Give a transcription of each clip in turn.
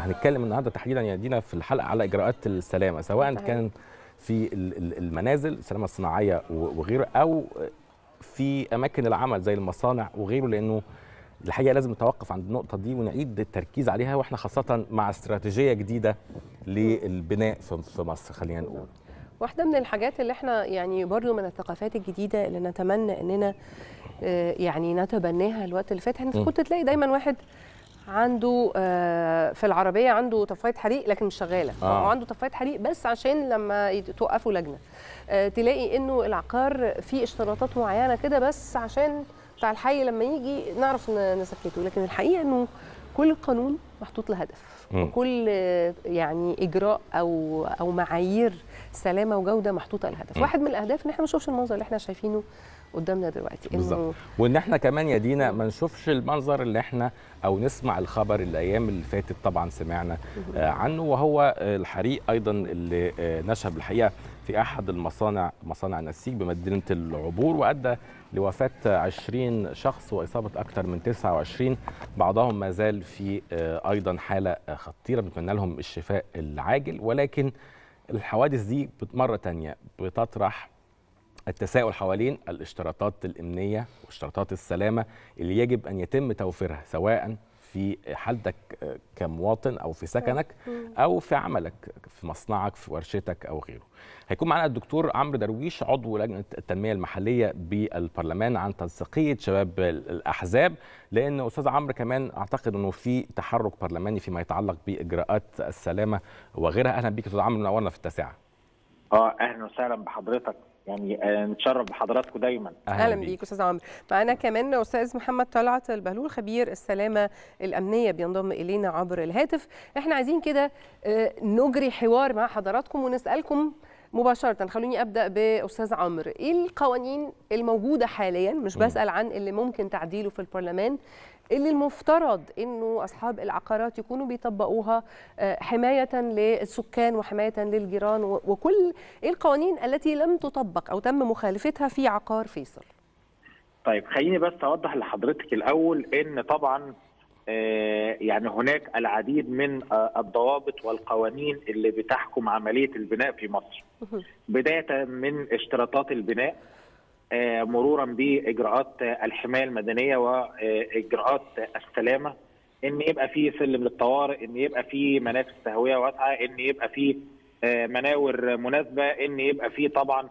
هنتكلم النهارده تحديدا يا دينا في الحلقه على اجراءات السلامه سواء صحيح. كان في ال- ال- المنازل السلامه الصناعيه و- وغيره او في اماكن العمل زي المصانع وغيره لانه الحقيقه لازم نتوقف عند النقطه دي ونعيد التركيز عليها واحنا خاصه مع استراتيجيه جديده للبناء في في مصر خلينا نقول واحدة من الحاجات اللي احنا يعني برضو من الثقافات الجديدة اللي نتمنى اننا آه، يعني نتبناها الوقت اللي فات انت مم. كنت تلاقي دايما واحد عنده آه، في العربية عنده طفاية حريق لكن مش شغالة آه. أو عنده طفاية حريق بس عشان لما يت- توقفوا لجنة آه، تلاقي انه العقار فيه اشتراطات معينة كده بس عشان بتاع الحي لما يجي نعرف ن- نسكته لكن الحقيقة انه كل قانون محطوط له هدف مم. وكل آه، يعني اجراء او او معايير سلامه وجوده محطوطه الهدف مم. واحد من الاهداف ان احنا ما نشوفش المنظر اللي احنا شايفينه قدامنا دلوقتي بالظبط وان احنا كمان يا دينا ما نشوفش المنظر اللي احنا او نسمع الخبر الايام اللي فاتت طبعا سمعنا آه، عنه وهو آه، الحريق ايضا اللي آه، نشب الحقيقه في احد المصانع مصانع نسيج بمدينه العبور وادى لوفاه 20 شخص واصابه اكثر من 29 بعضهم ما زال في آه، ايضا حاله آه، خطيره بنتمنى لهم الشفاء العاجل ولكن الحوادث دي بت- مره تانية بتطرح التساؤل حوالين الاشتراطات الامنيه واشتراطات السلامه اللي يجب ان يتم توفيرها سواء في حالتك آه، كمواطن او في سكنك او في عملك في مصنعك في ورشتك او غيره. هيكون معنا الدكتور عمرو درويش عضو لجنه التنميه المحليه بالبرلمان عن تنسيقيه شباب ال- الاحزاب لان استاذ عمرو كمان اعتقد انه في تحرك برلماني فيما يتعلق باجراءات السلامه وغيرها اهلا بيك استاذ عمرو منورنا في التاسعه. اه اهلا وسهلا بحضرتك يعني آه، نتشرف بحضراتكم دايما اهلا بيك استاذ عمرو معانا كمان استاذ محمد طلعت البهلول خبير السلامه الامنيه بينضم الينا عبر الهاتف احنا عايزين كده آه، نجري حوار مع حضراتكم ونسالكم مباشرة خلوني أبدأ بأستاذ عمرو إيه القوانين الموجودة حاليا مش مم. بسأل عن اللي ممكن تعديله في البرلمان اللي المفترض انه اصحاب العقارات يكونوا بيطبقوها آه، حمايه للسكان وحمايه للجيران و- وكل ايه القوانين التي لم تطبق او تم مخالفتها في عقار فيصل طيب خليني بس اوضح لحضرتك الاول ان طبعا آه، يعني هناك العديد من آه، الضوابط والقوانين اللي بتحكم عمليه البناء في مصر بدايه من اشتراطات البناء آه، مرورا باجراءات آه، الحمايه المدنيه واجراءات السلامه ان يبقى في سلم للطوارئ ان يبقى في منافذ تهويه واسعه ان يبقى في آه، مناور مناسبه ان يبقى في طبعا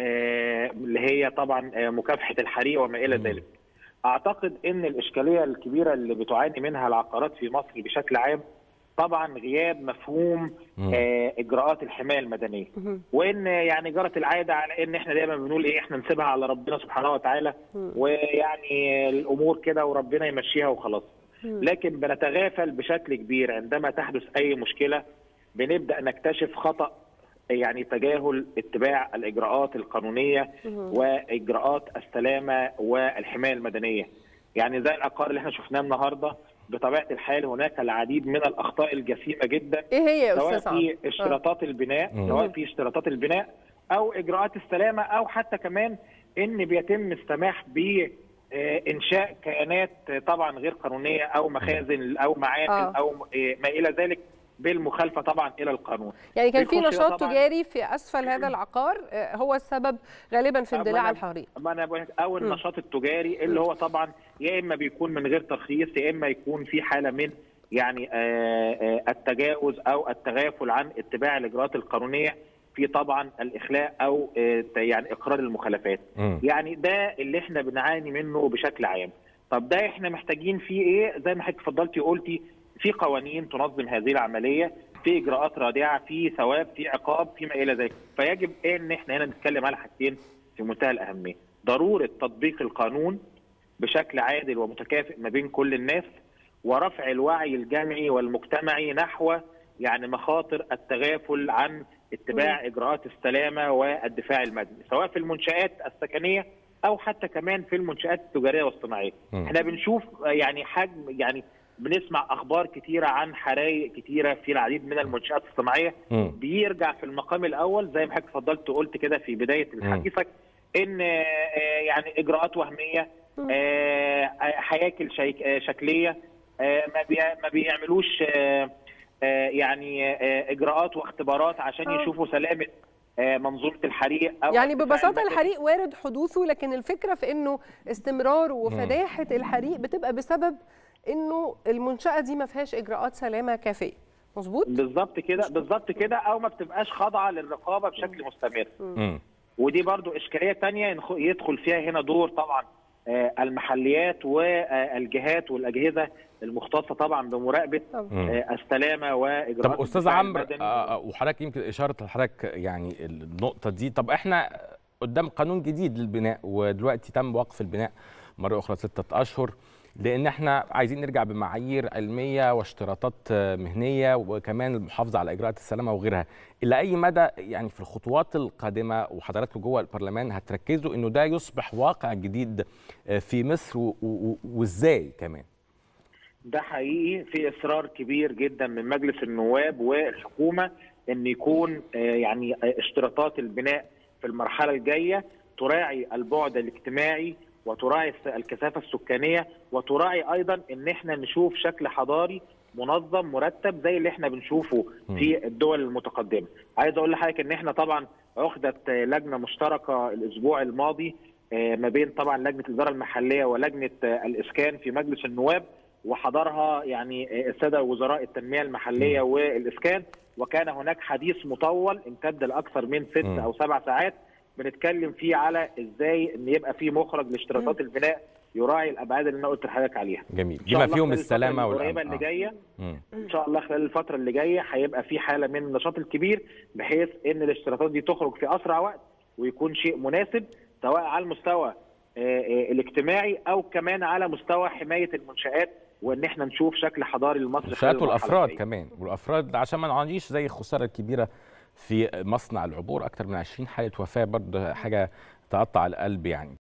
آه، اللي هي طبعا آه، مكافحه الحريق وما الى مم. ذلك اعتقد ان الاشكاليه الكبيره اللي بتعاني منها العقارات في مصر بشكل عام طبعا غياب مفهوم مم. آه، اجراءات الحمايه المدنيه وان يعني جرت العاده على ان احنا دايما بنقول ايه احنا نسيبها على ربنا سبحانه وتعالى مم. ويعني الامور كده وربنا يمشيها وخلاص لكن بنتغافل بشكل كبير عندما تحدث اي مشكله بنبدا نكتشف خطا يعني تجاهل اتباع الاجراءات القانونيه واجراءات السلامه والحمايه المدنيه يعني زي العقار اللي احنا شفناه النهارده بطبيعه الحال هناك العديد من الاخطاء الجسيمه جدا ايه هي يا سواء استاذ عمرو في اشتراطات البناء مم. سواء في اشتراطات البناء او اجراءات السلامه او حتى كمان ان بيتم السماح ب آه، انشاء كيانات آه، طبعا غير قانونيه او مخازن او معامل آه. او آه، ما الى ذلك بالمخالفه طبعا الى القانون يعني كان في بيخش ده نشاط طبعاً- تجاري في اسفل هذا العقار آه، هو السبب غالبا في طب اندلاع أنا- الحريق ما انا بقول لك او مم. النشاط التجاري اللي هو طبعا يا اما بيكون من غير ترخيص يا اما يكون في حاله من يعني آه، آه، التجاوز او التغافل عن اتباع الاجراءات القانونيه في طبعا الاخلاء او آه، يعني اقرار المخالفات مم. يعني ده اللي احنا بنعاني منه بشكل عام طب ده احنا محتاجين فيه ايه زي ما حضرتك اتفضلتي قلتي في قوانين تنظم هذه العمليه في اجراءات رادعه في ثواب في عقاب فيما الى ذلك فيجب ان احنا هنا نتكلم على حاجتين في منتهى الاهميه ضروره تطبيق القانون بشكل عادل ومتكافئ ما بين كل الناس ورفع الوعي الجمعي والمجتمعي نحو يعني مخاطر التغافل عن اتباع اجراءات السلامه والدفاع المدني سواء في المنشات السكنيه او حتى كمان في المنشات التجاريه والصناعيه مم. احنا بنشوف يعني حجم يعني بنسمع اخبار كتيره عن حرائق كتيره في العديد من المنشات الصناعيه مم. بيرجع في المقام الاول زي ما حضرتك اتفضلت وقلت كده في بدايه حديثك ان آه، يعني اجراءات وهميه آه، حياكل شيك- آه، شكليه آه، ما بي- ما بيعملوش آه، آه، يعني آه، اجراءات واختبارات عشان آه. يشوفوا سلامه آه، منظومه الحريق أو يعني ارتفاع ببساطه المكان. الحريق وارد حدوثه لكن الفكره في انه استمرار وفداحه الحريق بتبقى بسبب انه المنشاه دي ما فيهاش اجراءات سلامه كافيه مظبوط بالظبط كده بالظبط كده او ما بتبقاش خاضعه للرقابه بشكل مستمر مم. ودي برضو اشكاليه تانية ينخ- يدخل فيها هنا دور طبعا آه، المحليات والجهات والاجهزه المختصه طبعا بمراقبه طبعاً. مم. آه، السلامه واجراءات طب استاذ الدفاع عمرو المدني. آه، آه، وحضرتك يمكن اشاره لحضرتك يعني النقطه دي طب احنا قدام قانون جديد للبناء ودلوقتي تم وقف البناء مره اخرى ستة اشهر لان احنا عايزين نرجع بمعايير علميه واشتراطات آه، مهنيه وكمان المحافظه على اجراءات السلامه وغيرها الى اي مدى يعني في الخطوات القادمه وحضراتكم جوه البرلمان هتركزوا انه ده يصبح واقع جديد آه، في مصر و- و- وازاي كمان ده حقيقي في اصرار كبير جدا من مجلس النواب والحكومه ان يكون آه، يعني آه، اشتراطات البناء في المرحله الجايه تراعي البعد الاجتماعي وتراعي الس- الكثافه السكانيه وتراعي ايضا ان احنا نشوف شكل حضاري منظم مرتب زي اللي احنا بنشوفه في الدول المتقدمه. عايز اقول لحضرتك ان احنا طبعا عقدت آه، لجنه مشتركه الاسبوع الماضي آه، ما بين طبعا لجنه الاداره المحليه ولجنه آه، الاسكان في مجلس النواب وحضرها يعني الساده وزراء التنميه المحليه والاسكان وكان هناك حديث مطول امتد لاكثر من ست مم. او سبع ساعات بنتكلم فيه على ازاي ان يبقى في مخرج لاشتراطات البناء يراعي الابعاد اللي انا قلت لحضرتك عليها. جميل إن شاء بما الله فيهم خلال الفترة السلامه القريبه والأمن. اللي آه. جايه مم. ان شاء الله خلال الفتره اللي جايه هيبقى في حاله من النشاط الكبير بحيث ان الاشتراطات دي تخرج في اسرع وقت ويكون شيء مناسب سواء على المستوى آه، آه، الاجتماعي او كمان على مستوى حمايه المنشات وان احنا نشوف شكل حضاري لمصر خلال المنشآت المرحلة والافراد الجاية. كمان والافراد عشان ما نعانيش زي الخساره الكبيره في مصنع العبور اكتر من 20 حاله وفاه برضه حاجه تقطع القلب يعني